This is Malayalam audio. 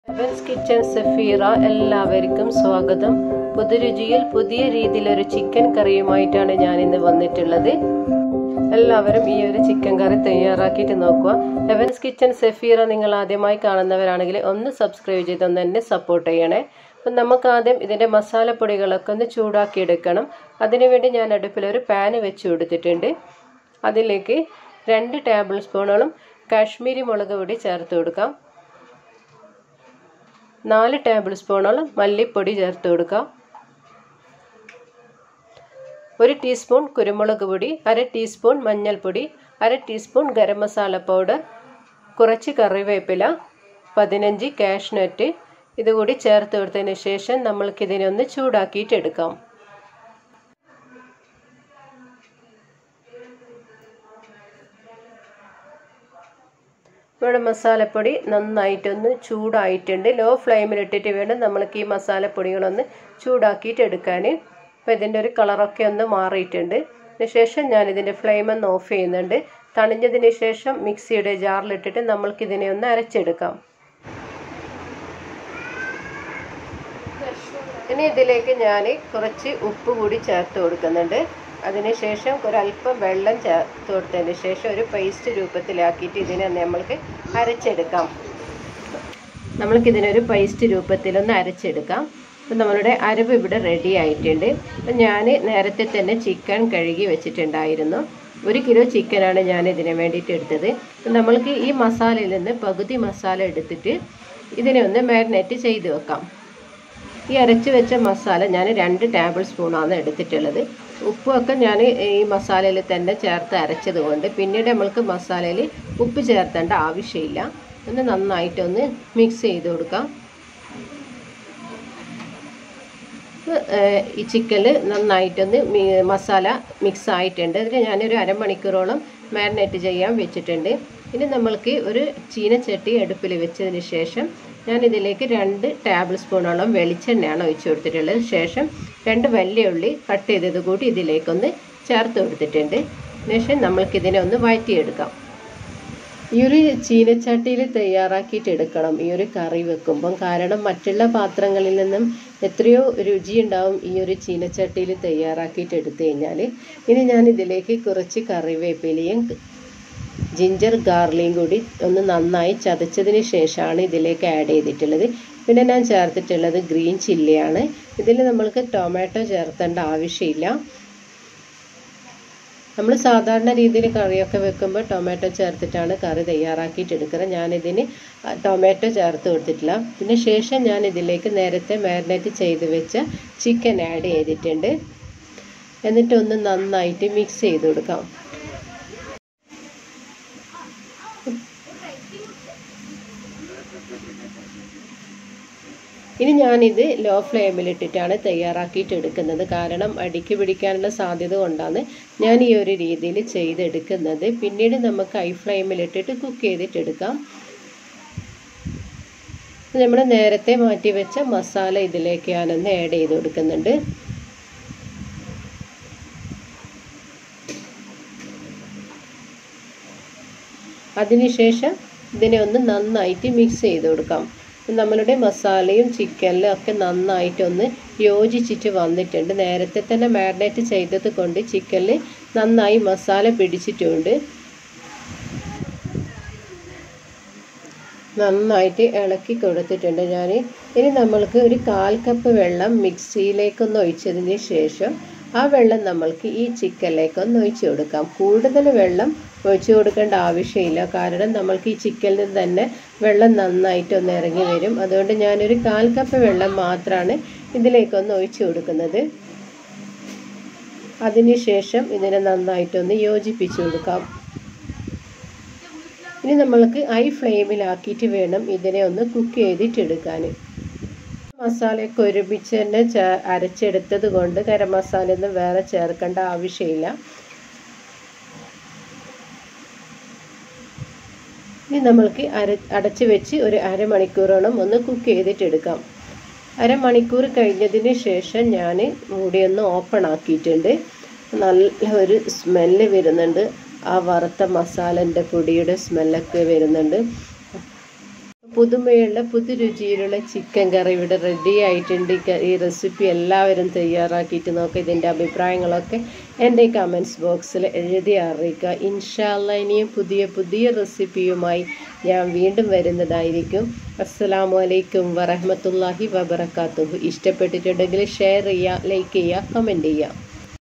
ഹെവൻസ് കിച്ചൺ സഫീറ എല്ലാവർക്കും സ്വാഗതം പുതുരുചിയിൽ പുതിയ രീതിയിൽ ഒരു ചിക്കൻ കറിയുമായിട്ടാണ് ഞാൻ ഇന്ന് വന്നിട്ടുള്ളത് എല്ലാവരും ഈ ഒരു ചിക്കൻ കറി തയ്യാറാക്കിയിട്ട് നോക്കുക ഹെവൻസ് കിച്ചൺ സഫീറ നിങ്ങൾ ആദ്യമായി കാണുന്നവരാണെങ്കിൽ ഒന്ന് സബ്സ്ക്രൈബ് ചെയ്തൊന്ന് എന്നെ സപ്പോർട്ട് ചെയ്യണേ അപ്പം നമുക്ക് ആദ്യം ഇതിൻ്റെ മസാലപ്പൊടികളൊക്കെ ഒന്ന് ചൂടാക്കി എടുക്കണം അതിനുവേണ്ടി ഞാൻ അടുപ്പിൽ ഒരു പാന് വെച്ച് കൊടുത്തിട്ടുണ്ട് അതിലേക്ക് രണ്ട് ടേബിൾ സ്പൂണോളം കാശ്മീരി മുളക് പൊടി ചേർത്ത് കൊടുക്കാം നാല് ടേബിൾ സ്പൂണോളം മല്ലിപ്പൊടി ചേർത്ത് കൊടുക്കാം ഒരു ടീസ്പൂൺ കുരുമുളക് പൊടി അര ടീസ്പൂൺ മഞ്ഞൾപ്പൊടി അര ടീസ്പൂൺ ഗരം മസാല പൗഡർ കുറച്ച് കറിവേപ്പില പതിനഞ്ച് കാഷ്നട്ട് ഇതുകൂടി ചേർത്ത് കൊടുത്തതിന് ശേഷം നമ്മൾക്കിതിനെ ഒന്ന് ചൂടാക്കിയിട്ട് എടുക്കാം നമ്മുടെ മസാലപ്പൊടി നന്നായിട്ടൊന്ന് ചൂടായിട്ടുണ്ട് ലോ ഫ്ലെയിമിലിട്ടിട്ട് വേണം നമ്മൾക്ക് ഈ മസാലപ്പൊടികളൊന്ന് ചൂടാക്കിയിട്ട് എടുക്കാൻ അപ്പോൾ ഇതിൻ്റെ ഒരു കളറൊക്കെ ഒന്ന് മാറിയിട്ടുണ്ട് അതിനുശേഷം ഞാൻ ഇതിൻ്റെ ഫ്ലെയിം ഒന്ന് ഓഫ് ചെയ്യുന്നുണ്ട് തണിഞ്ഞതിന് ശേഷം മിക്സിയുടെ ജാറിലിട്ടിട്ട് നമ്മൾക്കിതിനെ ഒന്ന് അരച്ചെടുക്കാം ഇനി ഇതിലേക്ക് ഞാൻ കുറച്ച് ഉപ്പ് കൂടി ചേർത്ത് കൊടുക്കുന്നുണ്ട് അതിനുശേഷം ഒരല്പം വെള്ളം ചേർത്ത് കൊടുത്തതിന് ശേഷം ഒരു പേസ്റ്റ് രൂപത്തിലാക്കിയിട്ട് ഇതിനെ നമ്മൾക്ക് അരച്ചെടുക്കാം നമ്മൾക്കിതിനൊരു പേസ്റ്റ് രൂപത്തിലൊന്ന് അരച്ചെടുക്കാം അപ്പം നമ്മളുടെ അരവ് ഇവിടെ റെഡി ആയിട്ടുണ്ട് അപ്പം ഞാൻ നേരത്തെ തന്നെ ചിക്കൻ കഴുകി വെച്ചിട്ടുണ്ടായിരുന്നു ഒരു കിലോ ചിക്കനാണ് ഞാൻ ഇതിന് വേണ്ടിയിട്ട് എടുത്തത് നമ്മൾക്ക് ഈ മസാലയിൽ നിന്ന് പകുതി മസാല എടുത്തിട്ട് ഇതിനെ ഒന്ന് മാരിനേറ്റ് ചെയ്ത് വെക്കാം ഈ അരച്ച് വെച്ച മസാല ഞാൻ രണ്ട് ടേബിൾ സ്പൂണാണ് എടുത്തിട്ടുള്ളത് ഉപ്പൊക്കെ ഞാൻ ഈ മസാലയിൽ തന്നെ ചേർത്ത് അരച്ചത് കൊണ്ട് പിന്നീട് നമ്മൾക്ക് മസാലയിൽ ഉപ്പ് ചേർത്തേണ്ട ആവശ്യമില്ല ഒന്ന് നന്നായിട്ടൊന്ന് മിക്സ് ചെയ്ത് കൊടുക്കാം ഈ ചിക്കനിൽ നന്നായിട്ടൊന്ന് മസാല മിക്സ് ആയിട്ടുണ്ട് അതിന് ഞാനൊരു അരമണിക്കൂറോളം മാരിനേറ്റ് ചെയ്യാൻ വെച്ചിട്ടുണ്ട് ഇനി നമ്മൾക്ക് ഒരു ചീനച്ചട്ടി അടുപ്പിൽ വെച്ചതിന് ശേഷം ഞാൻ ഇതിലേക്ക് രണ്ട് ടേബിൾ സ്പൂണോളം വെളിച്ചെണ്ണയാണ് ഒഴിച്ചു കൊടുത്തിട്ടുള്ളത് ശേഷം രണ്ട് വലിയ ഉള്ളി കട്ട് ചെയ്തത് കൂടി ഇതിലേക്കൊന്ന് ചേർത്ത് കൊടുത്തിട്ടുണ്ട് ശേഷം നമ്മൾക്കിതിനെ ഒന്ന് വഴറ്റിയെടുക്കാം ഈ ഒരു ചീനച്ചട്ടിയിൽ തയ്യാറാക്കിയിട്ട് എടുക്കണം ഈ ഒരു കറി വെക്കുമ്പം കാരണം മറ്റുള്ള പാത്രങ്ങളിൽ നിന്നും എത്രയോ രുചി ഉണ്ടാവും ഈ ഒരു ചീനച്ചട്ടിയിൽ തയ്യാറാക്കിയിട്ട് എടുത്തു കഴിഞ്ഞാൽ ഇനി ഞാൻ ഇതിലേക്ക് കുറച്ച് കറിവേപ്പിലയും ജിഞ്ചർ ഗാർലിയും കൂടി ഒന്ന് നന്നായി ചതച്ചതിന് ശേഷമാണ് ഇതിലേക്ക് ആഡ് ചെയ്തിട്ടുള്ളത് പിന്നെ ഞാൻ ചേർത്തിട്ടുള്ളത് ഗ്രീൻ ചില്ലിയാണ് ഇതിൽ നമ്മൾക്ക് ടൊമാറ്റോ ചേർത്തേണ്ട ആവശ്യമില്ല നമ്മൾ സാധാരണ രീതിയിൽ കറിയൊക്കെ വെക്കുമ്പോൾ ടൊമാറ്റോ ചേർത്തിട്ടാണ് കറി തയ്യാറാക്കിയിട്ട് എടുക്കുന്നത് ഞാനിതിന് ടൊമാറ്റോ ചേർത്ത് കൊടുത്തിട്ടില്ല പിന്നെ ശേഷം ഞാൻ ഇതിലേക്ക് നേരത്തെ മാരിനേറ്റ് ചെയ്ത് വെച്ച ചിക്കൻ ആഡ് ചെയ്തിട്ടുണ്ട് എന്നിട്ടൊന്ന് നന്നായിട്ട് മിക്സ് ചെയ്ത് കൊടുക്കാം ഇനി ഞാനിത് ലോ ഫ്ലെയിമിലിട്ടിട്ടാണ് തയ്യാറാക്കിയിട്ട് എടുക്കുന്നത് കാരണം അടിക്ക് പിടിക്കാനുള്ള സാധ്യത കൊണ്ടാണ് ഞാൻ ഈ ഒരു രീതിയിൽ ചെയ്തെടുക്കുന്നത് പിന്നീട് നമുക്ക് ഹൈ ഫ്ലെയിമിലിട്ടിട്ട് കുക്ക് ചെയ്തിട്ടെടുക്കാം നമ്മൾ നേരത്തെ മാറ്റി വെച്ച മസാല ഇതിലേക്ക് ഞാനൊന്ന് ആഡ് ചെയ്ത് കൊടുക്കുന്നുണ്ട് അതിനുശേഷം ഇതിനെ ഒന്ന് നന്നായിട്ട് മിക്സ് ചെയ്ത് കൊടുക്കാം നമ്മളുടെ മസാലയും ചിക്കനിലും ഒക്കെ നന്നായിട്ടൊന്ന് യോജിച്ചിട്ട് വന്നിട്ടുണ്ട് നേരത്തെ തന്നെ മാരിനേറ്റ് ചെയ്തത് കൊണ്ട് ചിക്കനിൽ നന്നായി മസാല പിടിച്ചിട്ടുണ്ട് നന്നായിട്ട് ഇളക്കി കൊടുത്തിട്ടുണ്ട് ഞാൻ ഇനി നമ്മൾക്ക് ഒരു കാൽ കപ്പ് വെള്ളം മിക്സിയിലേക്കൊന്ന് ഒഴിച്ചതിന് ശേഷം ആ വെള്ളം നമ്മൾക്ക് ഈ ചിക്കനിലേക്കൊന്ന് ഒഴിച്ചു കൊടുക്കാം കൂടുതൽ വെള്ളം ഒഴിച്ചു കൊടുക്കേണ്ട ആവശ്യമില്ല കാരണം നമ്മൾക്ക് ഈ ചിക്കനിൽ നിന്ന് തന്നെ വെള്ളം നന്നായിട്ടൊന്ന് ഇറങ്ങി വരും അതുകൊണ്ട് ഞാനൊരു കാൽ കപ്പ് വെള്ളം മാത്രമാണ് ഇതിലേക്കൊന്ന് ഒഴിച്ചു കൊടുക്കുന്നത് അതിനുശേഷം ഇതിനെ നന്നായിട്ടൊന്ന് യോജിപ്പിച്ചു കൊടുക്കാം ഇനി നമ്മൾക്ക് ഹൈ ഫ്ലെയിമിലാക്കിയിട്ട് വേണം ഇതിനെ ഒന്ന് കുക്ക് ചെയ്തിട്ടെടുക്കാൻ മസാലയൊക്കെ ഒരുമിച്ച് തന്നെ അരച്ചെടുത്തത് കൊണ്ട് ഗരം മസാലയൊന്നും വേറെ ചേർക്കേണ്ട ആവശ്യമില്ല ഇനി നമ്മൾക്ക് അര അടച്ച് വെച്ച് ഒരു അരമണിക്കൂറോളം ഒന്ന് കുക്ക് ചെയ്തിട്ടെടുക്കാം അരമണിക്കൂർ കഴിഞ്ഞതിന് ശേഷം ഞാൻ മൂടിയൊന്ന് ഓപ്പൺ ആക്കിയിട്ടുണ്ട് നല്ല ഒരു സ്മെല്ല് വരുന്നുണ്ട് ആ വറുത്ത മസാലൻ്റെ പൊടിയുടെ സ്മെല്ലൊക്കെ വരുന്നുണ്ട് പുതുമയുള്ള പുതുരുചിയിലുള്ള ചിക്കൻ കറി ഇവിടെ റെഡി ആയിട്ടുണ്ട് ഈ ക- ഈ റെസിപ്പി എല്ലാവരും തയ്യാറാക്കിയിട്ട് നോക്കുക ഇതിൻ്റെ അഭിപ്രായങ്ങളൊക്കെ എൻ്റെ കമൻസ് ബോക്സിൽ എഴുതി അറിയിക്കുക ഇൻഷാല്ല ഇനിയും പുതിയ പുതിയ റെസിപ്പിയുമായി ഞാൻ വീണ്ടും വരുന്നതായിരിക്കും അസ്സലാമു അലൈക്കും വറഹമത്തല്ലാഹി വബർക്കാത്തുഹു ഇഷ്ടപ്പെട്ടിട്ടുണ്ടെങ്കിൽ ഷെയർ ചെയ്യുക ലൈക്ക് ചെയ്യുക കമൻറ്റ് ചെയ്യുക